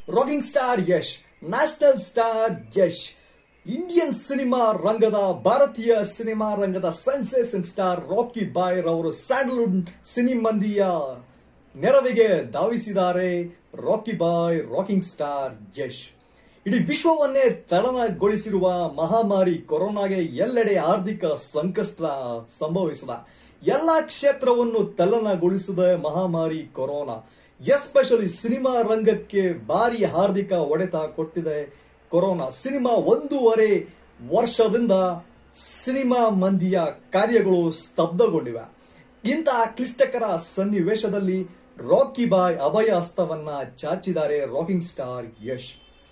rocking star Yash national star Yash Indian cinema ರಂಗದ ಭಾರತೀಯ cinema ರಂಗದ ಸೆನ್ಸೇಷನ್ ಸ್ಟಾರ್ ರಾಕಿ ಬಾಯ್ ರವರು ಸ್ಯಾಂಡಲ್ವುಡ್ ಸಿನಿಮಂದಿಯ ನೆರವಿಗೆ ಧಾವಿಸಿದ್ದಾರೆ Rocky boy rocking star Yash ಇಡೀ ವಿಶ್ವವನ್ನೇ ತಳನಗೊಳಿಸಿರುವ ಮಹಾಮಾರಿ ಕೊರೋನಾಗೆ ಎಲ್ಲೆಡೆ ಆರ್ಥಿಕ ಸಂಕಷ್ಟ ಸಂಭವಿಸಿದ ಎಲ್ಲಾ ಕ್ಷೇತ್ರವನ್ನು ತಲ್ಲಣಗೊಳಿಸಿದ ಮಹಾಮಾರಿ ಕೊರೋನಾ ಎಸ್ಪೆಷಲಿ ಸಿನಿಮಾ ರಂಗಕ್ಕೆ ಭಾರಿ ಆರ್ಥಿಕ ಹೊಡೆತ ಕೊಟ್ಟಿದೆ ಕೊರೋನಾ ಸಿನಿಮಾ ಒಂದೂವರೆ ವರ್ಷದಿಂದ ಸಿನಿಮಾ ಮಂದಿಯ ಕಾರ್ಯಗಳು ಸ್ತಬ್ಧಗೊಂಡಿವೆ ಇಂತಹ ಕ್ಲಿಷ್ಟಕರ ಸನ್ನಿವೇಶದಲ್ಲಿ ರಾಕಿ ಬಾಯ್ ಅಭಯ ಹಸ್ತವನ್ನ ಚಾಚಿದ್ದಾರೆ ರಾಕಿಂಗ್ ಸ್ಟಾರ್ ಯಶ್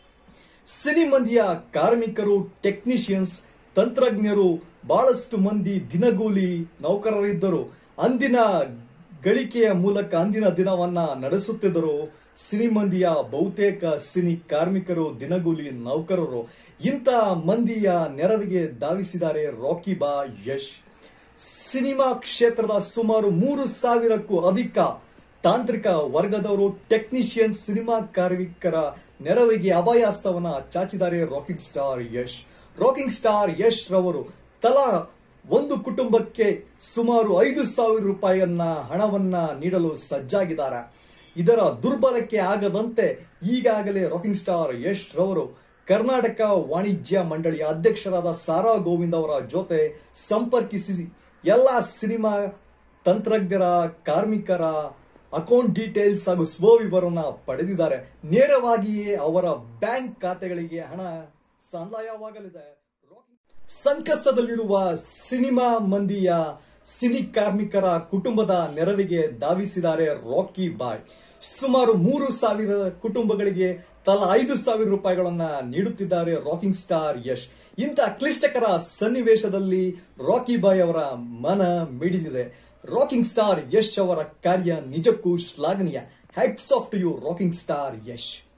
ಸಿನಿಮಂದಿಯ ಕಾರ್ಮಿಕರು ಟೆಕ್ನಿಷಿಯನ್ಸ್ ತಂತ್ರಜ್ಞರು ಬಹಳಷ್ಟು ಮಂದಿ ದಿನಗೂಲಿ ನೌಕರರಿದ್ದರು ಅಂದಿನ ಗಳಿಕೆಯ ಮೂಲಕ ಅಂದಿನ ದಿನವನ್ನ ನಡೆಸುತ್ತಿದ್ದರು ಸಿನಿಮಂದಿಯ ಬಹುತೇಕ ಸಿನಿ ಕಾರ್ಮಿಕರು ದಿನಗೂಲಿ ನೌಕರರು ಇಂಥ ಮಂದಿಯ ನೆರವಿಗೆ ಧಾವಿಸಿದ್ದಾರೆ ರಾಕಿ ಬಾ ಯಶ್ ಸಿನಿಮಾ ಕ್ಷೇತ್ರದ ಸುಮಾರು ಮೂರು ಸಾವಿರಕ್ಕೂ ಅಧಿಕ ತಾಂತ್ರಿಕ ವರ್ಗದವರು ಟೆಕ್ನಿಷಿಯನ್ ಸಿನಿಮಾ ಕಾರ್ಮಿಕರ ನೆರವಿಗೆ ಅಭಯಾಸ್ತವನ್ನ ಚಾಚಿದ್ದಾರೆ rocking star Yash rocking star Yash ರವರು ತಲಾ ಒಂದು ಕುಟುಂಬಕ್ಕೆ ಸುಮಾರು ಐದು ಸಾವಿರ ರೂಪಾಯಿಯನ್ನ ಹಣವನ್ನ ನೀಡಲು ಸಜ್ಜಾಗಿದ್ದಾರೆ ಇದರ ದುರ್ಬಲಕ್ಕೆ ಆಗದಂತೆ ಈಗಾಗಲೇ ರಾಕಿಂಗ್ ಸ್ಟಾರ್ ಯಶ್ ರವರು ಕರ್ನಾಟಕ ವಾಣಿಜ್ಯ ಮಂಡಳಿಯ ಅಧ್ಯಕ್ಷರಾದ ಸಾರಾ ಗೋವಿಂದ್ ಅವರ ಜೊತೆ ಸಂಪರ್ಕಿಸಿ ಎಲ್ಲ ಸಿನಿಮಾ ತಂತ್ರಜ್ಞರ ಕಾರ್ಮಿಕರ ಅಕೌಂಟ್ ಡೀಟೇಲ್ಸ್ ಹಾಗೂ ಸ್ವವಿವರನ್ನ ಪಡೆದಿದ್ದಾರೆ ನೇರವಾಗಿಯೇ ಅವರ ಬ್ಯಾಂಕ್ ಖಾತೆಗಳಿಗೆ ಹಣ ಸಂದಾಯವಾಗಲಿದೆ ಸಂಕಷ್ಟದಲ್ಲಿರುವ ಸಿನಿಮಾ ಮಂದಿಯ ಸಿನಿ ಕಾರ್ಮಿಕರ ಕುಟುಂಬದ ನೆರವಿಗೆ ಧಾವಿಸಿದ್ದಾರೆ ರಾಕಿ ಬಾಯ್ ಸುಮಾರು ಮೂರು ಸಾವಿರ ಕುಟುಂಬಗಳಿಗೆ ತಲಾ ಐದು ಸಾವಿರ ರೂಪಾಯಿಗಳನ್ನ ನೀಡುತ್ತಿದ್ದಾರೆ ರಾಕಿಂಗ್ ಸ್ಟಾರ್ ಯಶ್ ಇಂಥ ಕ್ಲಿಷ್ಟಕರ ಸನ್ನಿವೇಶದಲ್ಲಿ ರಾಕಿ ಬಾಯ್ ಅವರ ಮನ ಮಿಡಿದಿದೆ ರಾಕಿಂಗ್ ಸ್ಟಾರ್ ಯಶ್ ಅವರ ಕಾರ್ಯ ನಿಜಕ್ಕೂ ಶ್ಲಾಘನೀಯ hats off to you rocking star Yash